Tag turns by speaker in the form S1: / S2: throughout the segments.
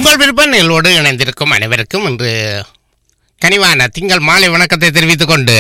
S1: உங்கள் விருப்ப நிகழ்வோடு இணைந்திருக்கும் அனைவருக்கும் இன்று கனிவான திங்கள் மாலை வணக்கத்தை தெரிவித்துக் கொண்டு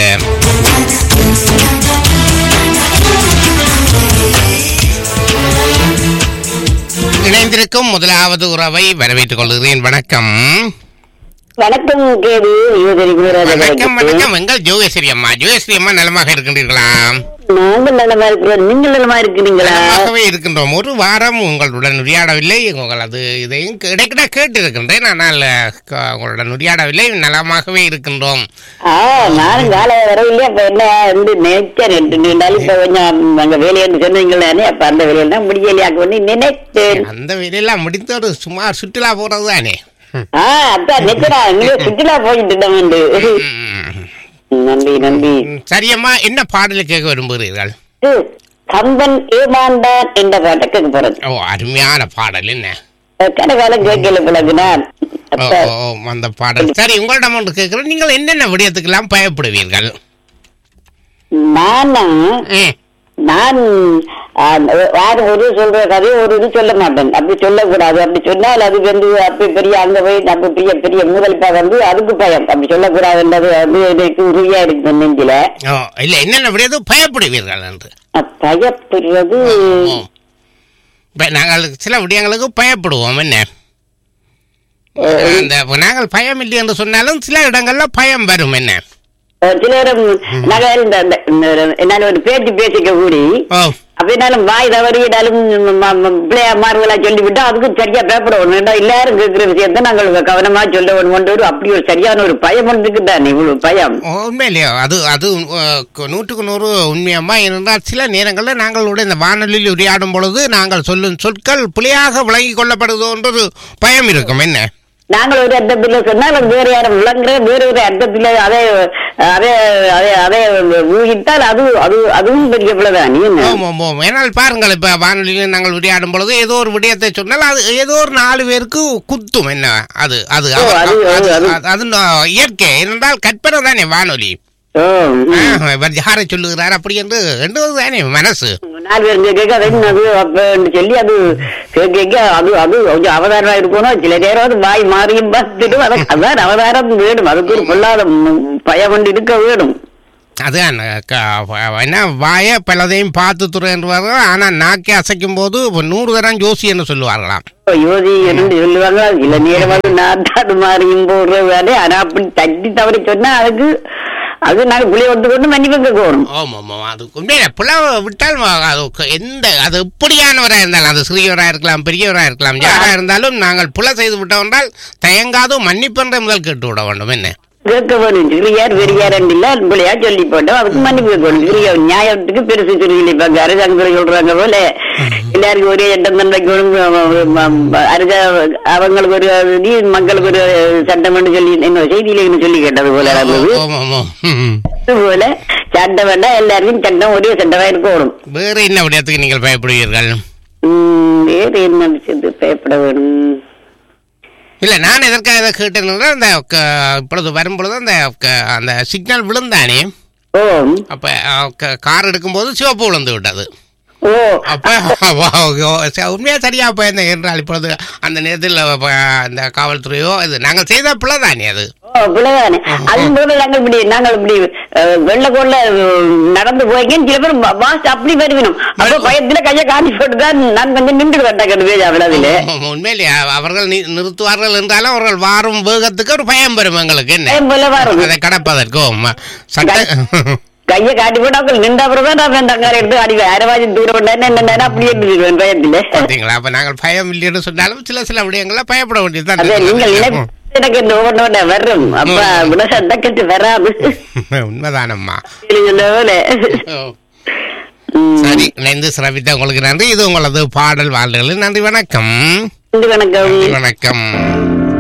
S1: இணைந்திருக்கும் முதலாவது உறவை வரவேற்றுக் கொள்கிறேன் வணக்கம்
S2: வணக்கம் கேது யுவதரி
S1: வணக்கம் வணக்கம் எங்கள் ஜோகேஸ்வரி அம்மா ஜோகேஸ்வரி அம்மா நலமாக இருக்கின்றீர்களா
S2: நாங்கள் நல்லமா இருக்கிறோம் நீங்கள் நல்லமா இருக்கிறீங்களா
S1: நலமாகவே இருக்கின்றோம் ஒரு வாரம் உங்களுடன் உரையாடவில்லை உங்களது இதையும் இடைக்கிட கேட்டு இருக்கின்றேன் ஆனால் க- உங்களுடன் உரையாடவில்லை நலமாகவே இருக்கின்றோம்
S2: ஆ நானும் காலை வரவில்லை அப்ப என்ன வந்து நினைச்சேன் ரெண்டு ரெண்டு நாள் இப்ப கொஞ்சம் அங்க வேலையை சொன்னீங்களே அப்ப அந்த வேலையெல்லாம் முடியலையாக்க பண்ணி நினைத்தேன்
S1: அந்த வேலையெல்லாம் முடிந்து ஒரு சுமார் சுற்றுலா போறது தானே
S2: ஆ அதான் நிச்சயம் இங்கே சுற்றுலா போயிட்டு வந்து நன்றி நன்றி
S1: சரியம்மா என்ன பாடலை கேட்க விரும்புகிறீர்கள்
S2: இது கம்பன் ஏமாண்டான் என்ற பாட்டை கேட்க போறது
S1: ஓ அருமையான பாடல் என்ன
S2: கடைக்காலம் கேட்கல பிறகு நான்
S1: ஓ,
S2: அப்ப
S1: ஓ, ஓ, அந்த பாடல் சரி உங்களிடம் ஒன்று கேட்கிறேன் நீங்கள் என்னென்ன விடயத்துக்கெல்லாம் பயப்படுவீர்கள்
S2: நானா
S1: ம்,
S2: நான் ஆ, யாரும் ஒரு சொல்ற கதையை ஒரு இது சொல்ல மாட்டேன் அப்படி சொல்லக்கூடாது அப்படி சொன்னால் அது வந்து அப்படி பெரிய அங்க போய் நம்ம பெரிய பெரிய முதலிப்பா வந்து அதுக்கு பயம் அப்படி சொல்லக்கூடாதுன்றது வந்து எனக்கு உறுதியா இருக்கு நெஞ்சில
S1: ஓ இல்லை என்னென்ன விடயத்து பயப்படுவீர்கள் என்று
S2: அ, பயப்படுறது
S1: ஓ. இப்ப நாங்கள் சில விடயங்களுக்கு பயப்படுவோம் என்ன அந்த நாங்கள் பயம் இல்லை என்று சொன்னாலும் சில இடங்கள்ல பயம் வரும் என்ன
S2: அஹ், சில நேரம் நாங்கள் இந்த இந்த- இந்த- என்னால ஒரு பேச்சு பேசிக்க கூடி
S1: ஓ
S2: அப்படின்னாலும் வாய் தவறியிடாலும் பிள்ளையா மாறுதலா சொல்லிவிட்டா அதுக்கு சரியா பேப்படணும் ஏன்னா எல்லாரும் கேட்கிற விஷயத்த நாங்கள் கவனமா சொல்ல ஒன்று கொண்டு வரும் அப்படி ஒரு சரியான ஒரு பயம் ஒன்றுக்கு தான் இவ்வளவு பயம்
S1: உண்மையிலேயே அது அது அஹ், நூற்றுக்கு நூறு உண்மையம்மா இருந்தால் சில நேரங்களில் நாங்களோட இந்த வானொலியில் உரையாடும் பொழுது நாங்கள் சொல்லும் சொற்கள் பிழையாக விளங்கி கொள்ளப்படுதோ என்ற ஒரு பயம் இருக்கும் என்ன
S2: நாங்கள் ஒரு அர்த்தத்துல சொன்னால் அது வேற யாரும் விளங்குற வேற ஒரு அர்த்தத்துல அதே அதே அதே அதே ஊகித்தால் அது அது அதுவும் பெரிய பிள்ளைதான் நீ என்ன
S1: ஆமாம் ஆமாம் ஏன்னால் பாருங்கள் இப்போ வானொலியில் நாங்கள் விளையாடும் பொழுது ஏதோ ஒரு விடயத்தை சொன்னால் அது ஏதோ ஒரு நாலு பேருக்கு குத்தும் என்ன அது அது
S2: ஓ,
S1: அது-
S2: அது-
S1: அது-
S2: அது-
S1: அது- அது நா- இயற்கை என்றால் கற்பனை தானே வானொலி
S2: ஓ, ம்.
S1: ஆ, இவர் யாரை சொல்லுகிறார் அப்படி என்று என்றது தானே மனசு
S2: நாலு பேர் இங்க கேட்க அது என்னது அப்பன்னு சொல்லி அது கேட்க கேட்க அது அது கொஞ்சம் அவதாரமா இருக்கணும் சில நேரம் அது வாய் மாறியும் பார்த்துட்டு அது- அதான் அவதாரம் வேணும் அதுக்கு ஒரு கொள்ளாத ம், பயம் கொண்டு இருக்க வேணும்
S1: அதான் க- என்ன வாய பலதையும் பார்த்து துறைன்றார்கள் ஆனால் நாக்கை அசைக்கும் போது இப்ப நூறு தரம் ஜோசி என்று சொல்லுவார்களாம்
S2: யோசி என்று சொல்லுவாங்க சில நேரம் அது நாட்டாடு மாறியும் போடுற வேலை ஆனா அப்படி தட்டி தவறி சொன்னா அதுக்கு அது நாங்க புளிய விட்டு கொண்டு மன்னிப்பு கேட்கணும்
S1: ஆமாம் ஆமாம் அது உண்மையில பிளவு விட்டால் வ- அது க- எந்த அது எப்படியானவராக இருந்தாலும் அது சிறியவராக இருக்கலாம் பெரியவராக இருக்கலாம் யாராக இருந்தாலும் நாங்கள் புல செய்து விட்டோம் என்றால் தயங்காதோ மன்னிப்பென்ற முதல் கேட்டு விட வேண்டும் என்ன
S2: கேட்க வேணும் சிறியார் பெரியார் இல்ல பிள்ளையா சொல்லி போட்டோம் அதுக்கு மன்னிப்பு கேட்கணும் சிறிய நியாயத்துக்கு பெருசு சிறுகிலி பார்க்க அரசாங்கத்தில் சொல்றாங்க போல எல்லாருக்கும் ஒரே சட்டம் தான் வைக்கணும் அரச அவங்களுக்கு ஒரு நீ மக்களுக்கு ஒரு சட்டம் சொல்லி என்ன செய்தியில என்ன சொல்லி கேட்டது போல நடந்தது
S1: ஆமாம் ஆமாம் ம்.
S2: அது போல சட்டம் வேண்டாம் எல்லாருக்கும் சட்டம் ஒரே சட்டமா இருக்கணும்
S1: வேறு என்ன விடயத்துக்கு நீங்கள் பயப்படுவீர்கள்
S2: உம், வேறு என்ன விஷயத்துக்கு பயப்பட வேணும்
S1: இல்லை நான் எதற்காக இதை கேட்டேன்னா அந்த க- இப்பொழுது வரும்பொழுது அந்த க- அந்த சிக்னல் விழுந்தானே
S2: ஓ
S1: அப்போ கார் எடுக்கும்போது சிவப்பு விழுந்து விட்டது
S2: ஓ
S1: அப்ப உண்மையா சரியா போயிருந்தேன் என்றால் இப்பொழுது அந்த நேரத்தில் அப்ப, அந்த காவல்துறையோ இது நாங்கள் செய்த பிள்ளை தானே அது
S2: ஓ, பிள்ளைதானே அது போல நாங்கள் இப்படி நாங்கள் இப்படி அஹ், வெள்ள கொள்ள நடந்து போய்ங்க சில பேர் வாஸ் அப்படி வருவினோம் அப்ப பயத்துல கையை காட்டி போட்டுதான் நான் கொஞ்சம் நின்று வந்தாங்க வேஜ் அவ்வளவுல
S1: ஆமாம், உண்மையிலேயே அவர்கள் நி- நிறுத்துவார்கள் என்றாலும் அவர்கள் வாரும் வேகத்துக்கு ஒரு பயம் வரும் எங்களுக்கு என்ன
S2: பயம் போல வரும்
S1: அதை கடப்பதற்கும் சட்ட
S2: கையை காட்டி போட்டு அவங்க நின்ற அப்புறம் தான் நான் தங்கார எடுத்து அடிவேன் அரைவாஜி தூரம் பண்ணேன் என்ன அப்படியே இருந்துருவேன் பயத்துல
S1: பார்த்தீங்களா அப்ப நாங்கள் பயம் இல்லைன்னு சொன்னாலும் சில சில விடயங்களை பயப்பட வேண்டியதுதான்
S2: அதே நீங்கள் நினைப்பு எனக்கு இந்த ஒவ்வொன்று வரும் அப்ப விட சட்டக்கட்டு வராது
S1: உண்மைதானம்மா
S2: நீங்க சொன்ன போல
S1: ஓ.
S2: உம்.
S1: சரி இணைந்து சிறப்பித்த உங்களுக்கு நன்றி இது உங்களது பாடல் வாழ்வுகளில் நன்றி வணக்கம்
S2: நன்றி வணக்கம்
S1: நன்றி வணக்கம்